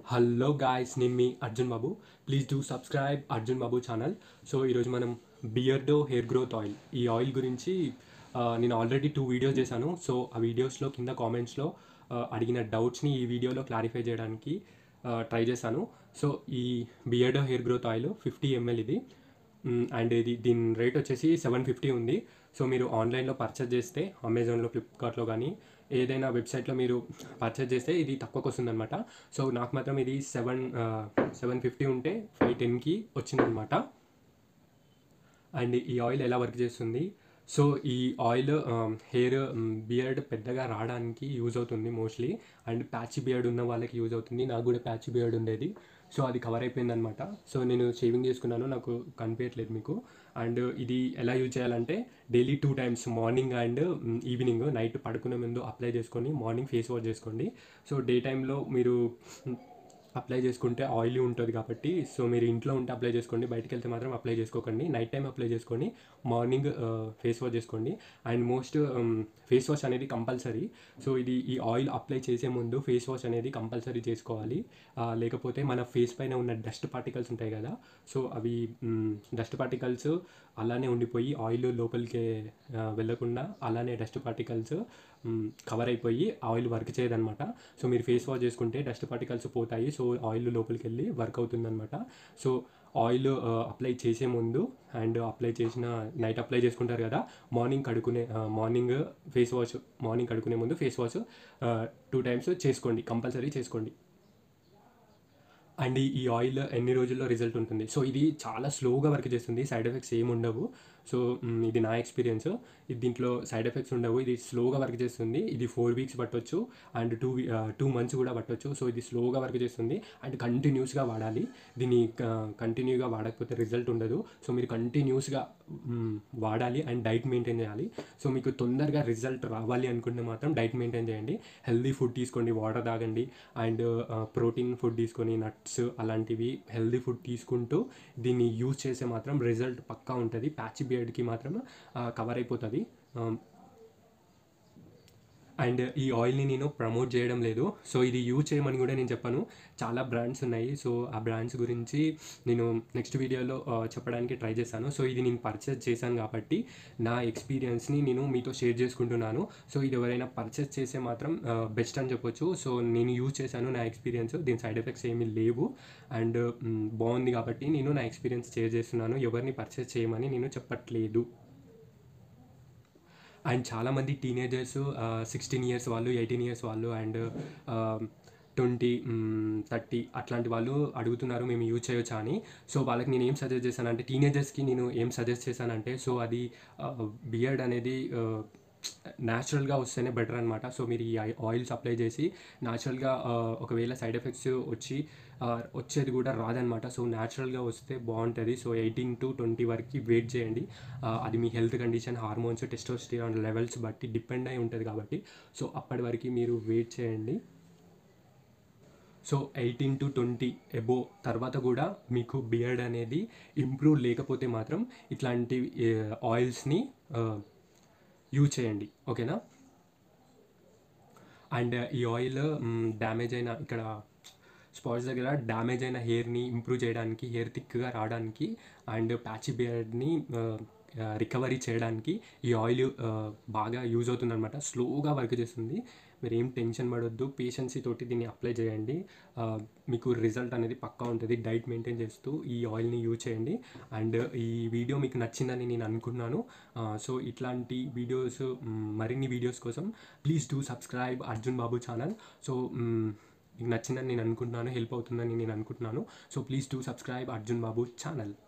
hello guys నేను మీ Arjun Babu please do subscribe Arjun Babu channel so ఈరోజు మనం బియర్డో హెయిర్ గ్రోత్ ఆయిల్ ఈ ఆయిల్ గురించి ఆ, నేను ఆల్రెడీ టూ వీడియోస్ చేశాను సో ఆ వీడియోస్లో కింద కామెంట్స్లో అడిగిన డౌట్స్ని ఈ వీడియోలో క్లారిఫై చేయడానికి ట్రై చేశాను సో ఈ Beardo hair growth oil fifty ML ఇది అండ్ ఇది దీని రేట్ వచ్చేసి సెవెన్ ఫిఫ్టీ ఉంది సో మీరు ఆన్లైన్లో పర్చేస్ చేస్తే అమెజాన్లో ఫ్లిప్కార్ట్లో కానీ ఏదైనా వెబ్సైట్లో మీరు పర్చేస్ చేస్తే ఇది తక్కువకి వస్తుందన్నమాట సో నాకు మాత్రం ఇది సెవెన్ సెవెన్ ఫిఫ్టీ ఉంటే ఫైవ్ టెన్కి వచ్చిందనమాట అండ్ ఈ ఆయిల్ ఎలా వర్క్ చేస్తుంది సో ఈ ఆయిల్ హెయిర్ బియర్డ్ పెద్దగా రావడానికి యూజ్ అవుతుంది మోస్ట్లీ అండ్ ప్యాచ్ బియర్డ్ ఉన్న వాళ్ళకి యూజ్ అవుతుంది నాకు కూడా ప్యాచ్ బియర్డ్ ఉండేది సో అది కవర్ అయిపోయిందనమాట సో నేను షేవింగ్ చేసుకున్నాను నాకు కనిపించట్లేదు మీకు అండ్ ఇది ఎలా యూజ్ చేయాలంటే daily two times morning and evening night పడుకునే ముందు అప్లై చేసుకొని మార్నింగ్ ఫేస్ వాష్ చేసుకోండి సో డే టైంలో మీరు అప్లై చేసుకుంటే ఆయిలీ ఉంటుంది కాబట్టి సో మీరు ఇంట్లో ఉంటే అప్లై చేసుకోండి బయటికి వెళ్తే మాత్రం అప్లై చేసుకోకండి నైట్ టైం అప్లై చేసుకోండి మార్నింగ్ ఫేస్ వాష్ చేసుకోండి అండ్ మోస్ట్ ఫేస్ వాష్ అనేది కంపల్సరీ సో ఇది ఈ ఆయిల్ అప్లై చేసే ముందు ఫేస్ వాష్ అనేది కంపల్సరీ చేసుకోవాలి ఆ, లేకపోతే మన ఫేస్ పైన ఉన్న డస్ట్ పార్టికల్స్ ఉంటాయి కదా సో అవి డస్ట్ పార్టికల్స్ అలానే ఉండిపోయి ఆయిల్ లోపలికి ఆ, వెళ్ళకుండా అలానే డస్ట్ పార్టికల్స్ కవర్ అయిపోయి ఆయిల్ వర్క్ చేయదన్నమాట సో మీరు ఫేస్ వాష్ చేసుకుంటే డస్ట్ పార్టికల్స్ పోతాయి సో ఆయిల్ లోపలికి వెళ్ళి వర్క్ అవుతుందన్నమాట సో ఆయిల్ అప్లై చేసే ముందు అండ్ అప్లై చేసిన నైట్ అప్లై చేసుకుంటారు కదా మార్నింగ్ కడుకునే మార్నింగ్ ఫేస్ వాష్ మార్నింగ్ కడుకునే ముందు ఫేస్ వాష్ టూ టైమ్స్ చేసుకోండి కంపల్సరీ చేసుకోండి అండ్ ఈ ఆయిల్ ఎన్ని రోజుల్లో రిజల్ట్ ఉంటుంది సో ఇది చాలా స్లోగా వర్క్ చేస్తుంది సైడ్ ఎఫెక్ట్స్ ఏమి ఉండవు సో మ్, ఇది నా ఎక్స్పీరియన్స్ ఇది దీంట్లో సైడ్ ఎఫెక్ట్స్ ఉండవు ఇది స్లోగా వర్క్ చేస్తుంది ఇది ఫోర్ వీక్స్ పట్టొచ్చు అండ్ టూ టూ మంత్స్ కూడా పట్టొచ్చు సో ఇది స్లోగా వర్క్ చేస్తుంది అండ్ కంటిన్యూస్గా వాడాలి దీన్ని కంటిన్యూగా వాడకపోతే రిజల్ట్ ఉండదు సో మీరు కంటిన్యూస్గా వాడాలి అండ్ డైట్ మెయింటైన్ చేయాలి సో మీకు తొందరగా రిజల్ట్ రావాలి అనుకుంటే మాత్రం డైట్ మెయింటైన్ చేయండి హెల్దీ ఫుడ్ తీసుకోండి వాటర్ తాగండి అండ్ ప్రోటీన్ ఫుడ్ తీసుకొని నట్స్ అలాంటివి హెల్దీ ఫుడ్ తీసుకుంటూ దీన్ని యూజ్ చేస్తే మాత్రం రిజల్ట్ పక్కా ఉంటుంది ప్యాచ్ బియర్డ్కి మాత్రం కవర్ అయిపోతుంది అండ్ ఈ ఆయిల్ని నేను ప్రమోట్ చేయడం లేదు సో ఇది యూజ్ చేయమని కూడా నేను చెప్పాను చాలా బ్రాండ్స్ ఉన్నాయి సో ఆ బ్రాండ్స్ గురించి నేను నెక్స్ట్ వీడియోలో ఆ, చెప్పడానికి ట్రై చేశాను సో ఇది నేను పర్చేస్ చేశాను కాబట్టి నా ఎక్స్పీరియన్స్ని నేను మీతో షేర్ చేసుకుంటున్నాను సో ఇది ఎవరైనా పర్చేస్ చేసే మాత్రం బెస్ట్ అని చెప్పొచ్చు సో నేను యూజ్ చేశాను నా ఎక్స్పీరియన్స్ దీని సైడ్ ఎఫెక్ట్స్ ఏమీ లేవు అండ్ బాగుంది కాబట్టి నేను నా ఎక్స్పీరియన్స్ షేర్ చేస్తున్నాను ఎవరిని పర్చేస్ చేయమని నేను చెప్పట్లేదు అండ్ చాలామంది టీనేజర్స్ సిక్స్టీన్ ఇయర్స్ వాళ్ళు ఎయిటీన్ ఇయర్స్ వాళ్ళు అండ్ ట్వంటీ థర్టీ అట్లాంటి వాళ్ళు అడుగుతున్నారు మేము యూజ్ చేయొచ్చా అని సో వాళ్ళకి నేను ఏం సజెస్ట్ చేశానంటే టీనేజర్స్కి నేను ఏం సజెస్ట్ చేశానంటే సో అది బియర్డ్ అనేది న్యాచురల్గా వస్తేనే బెటర్ అనమాట సో మీరు ఈ ఆయిల్స్ అప్లై చేసి న్యాచురల్గా ఒకవేళ సైడ్ ఎఫెక్ట్స్ వచ్చి ఆ, వచ్చేది కూడా రాదనమాట సో న్యాచురల్గా వస్తే బాగుంటుంది సో ఎయిటీన్ టు ట్వంటీ వరకు వెయిట్ చేయండి ఆ, అది మీ health condition hormones testosterone levels బట్టి డిపెండ్ అయి ఉంటుంది కాబట్టి సో అప్పటి వరకు మీరు వెయిట్ చేయండి so eighteen to twenty above తర్వాత కూడా మీకు బియర్డ్ అనేది ఇంప్రూవ్ లేకపోతే మాత్రం ఇట్లాంటి ఆయిల్స్ని యూజ్ చేయండి ఓకేనా అండ్ ఈ ఆయిల్ డ్యామేజ్ అయిన ఇక్కడ స్పాట్స్ దగ్గర డ్యామేజ్ అయిన హెయిర్ని ఇంప్రూవ్ చేయడానికి హెయిర్ థిక్గా రావడానికి అండ్ ప్యాచీ బియర్డ్ని రికవరీ చేయడానికి ఈ ఆయిల్ బాగా యూజ్ అవుతుంది అనమాట స్లోగా వర్క్ చేస్తుంది మీరు ఏం టెన్షన్ పడొద్దు పేషెన్సీ తోటి దీన్ని అప్లై చేయండి ఆ, మీకు రిజల్ట్ అనేది పక్కా ఉంటుంది డైట్ మెయింటైన్ చేస్తూ ఈ ఆయిల్ని యూజ్ చేయండి అండ్ ఈ వీడియో మీకు నచ్చిందని నేను అనుకున్నాను ఆ, సో ఇట్లాంటి వీడియోస్ మ్, మరిన్ని వీడియోస్ కోసం please do subscribe Arjun Babu channel so మ్, మీకు నచ్చిందని నేను అనుకుంటున్నాను హెల్ప్ అవుతుందని నేను అనుకుంటున్నాను so please do subscribe Arjun Babu channel